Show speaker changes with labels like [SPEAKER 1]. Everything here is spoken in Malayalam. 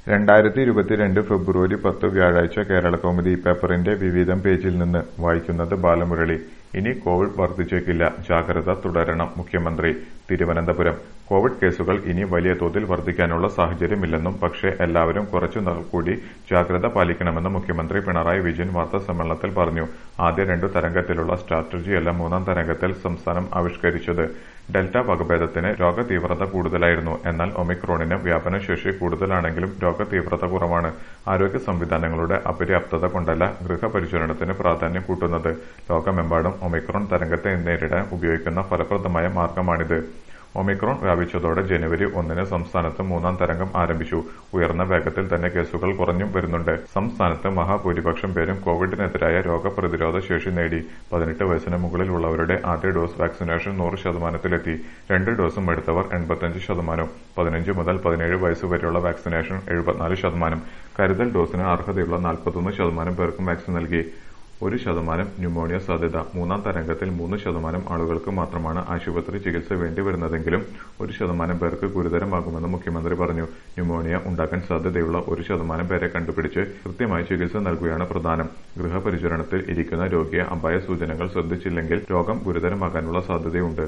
[SPEAKER 1] രണ്ടായിരത്തി ഇരുപത്തിരണ്ട് ഫെബ്രുവരി പത്ത് വ്യാഴാഴ്ച കേരളകൗമുദി പേപ്പറിന്റെ വിവിധം പേജിൽ നിന്ന് വായിക്കുന്നത് ബാലമുരളി ഇനി കോവിഡ് വർദ്ധിച്ചേക്കില്ല ജാഗ്രത തുടരണം മുഖ്യമന്ത്രി തിരുവനന്തപുരം കോവിഡ് കേസുകൾ ഇനി വലിയ തോതിൽ വർദ്ധിക്കാനുള്ള സാഹചര്യമില്ലെന്നും പക്ഷേ എല്ലാവരും കുറച്ചുനാൾ കൂടി ജാഗ്രത പാലിക്കണമെന്ന് മുഖ്യമന്ത്രി പിണറായി വിജയൻ വാർത്താസമ്മേളനത്തിൽ പറഞ്ഞു ആദ്യ രണ്ടു തരംഗത്തിലുള്ള സ്ട്രാറ്റജിയല്ല മൂന്നാം തരംഗത്തിൽ സംസ്ഥാനം ആവിഷ്കരിച്ചത് ഡെൽറ്റ വകഭേദത്തിന് രോഗതീവ്രത കൂടുതലായിരുന്നു എന്നാൽ ഒമിക്രോണിന് വ്യാപനശേഷി കൂടുതലാണെങ്കിലും രോഗതീവ്രത കുറവാണ് ആരോഗ്യ സംവിധാനങ്ങളുടെ അപര്യാപ്തത കൊണ്ടല്ല ഗൃഹപരിചരണത്തിന് പ്രാധാന്യം കൂട്ടുന്നത് ലോകമെമ്പാടും ഒമിക്രോൺ തരംഗത്തെ നേരിടാൻ ഉപയോഗിക്കുന്ന ഫലപ്രദമായ മാർഗമാണിത് ഒമിക്രോൺ വ്യാപിച്ചതോടെ ജനുവരി ഒന്നിന് സംസ്ഥാനത്ത് മൂന്നാം തരംഗം ആരംഭിച്ചു ഉയർന്ന വേഗത്തിൽ തന്നെ കേസുകൾ കുറഞ്ഞും വരുന്നുണ്ട് സംസ്ഥാനത്ത് മഹാഭൂരിപക്ഷം പേരും കോവിഡിനെതിരായ രോഗപ്രതിരോധ ശേഷി നേടി പതിനെട്ട് വയസ്സിന് മുകളിലുള്ളവരുടെ ആദ്യ ഡോസ് വാക്സിനേഷൻ നൂറ് ശതമാനത്തിലെത്തി രണ്ട് ഡോസും എടുത്തവർ എൺപത്തിയഞ്ച് ശതമാനം പതിനഞ്ച് മുതൽ പതിനേഴ് വയസ്സ് വരെയുള്ള വാക്സിനേഷൻ എഴുപത്തിനാല് ശതമാനം കരുതൽ ഡോസിന് അർഹതയുള്ള നാൽപ്പത്തൊന്ന് ശതമാനം പേർക്കും വാക്സിൻ നൽകി ഒരു ശതമാനം ന്യൂമോണിയ സാധ്യത മൂന്നാം തരംഗത്തിൽ മൂന്ന് ശതമാനം ആളുകൾക്ക് മാത്രമാണ് ആശുപത്രി ചികിത്സ വേണ്ടിവരുന്നതെങ്കിലും ഒരു ശതമാനം പേർക്ക് ഗുരുതരമാകുമെന്ന് മുഖ്യമന്ത്രി പറഞ്ഞു ന്യൂമോണിയ ഉണ്ടാക്കാൻ സാധ്യതയുള്ള ഒരു ശതമാനം പേരെ കണ്ടുപിടിച്ച് കൃത്യമായി ചികിത്സ നൽകുകയാണ് പ്രധാനം ഗൃഹപരിചരണത്തിൽ ഇരിക്കുന്ന രോഗിയെ അപായ സൂചനകൾ ശ്രദ്ധിച്ചില്ലെങ്കിൽ രോഗം ഗുരുതരമാകാനുള്ള സാധ്യതയുണ്ട്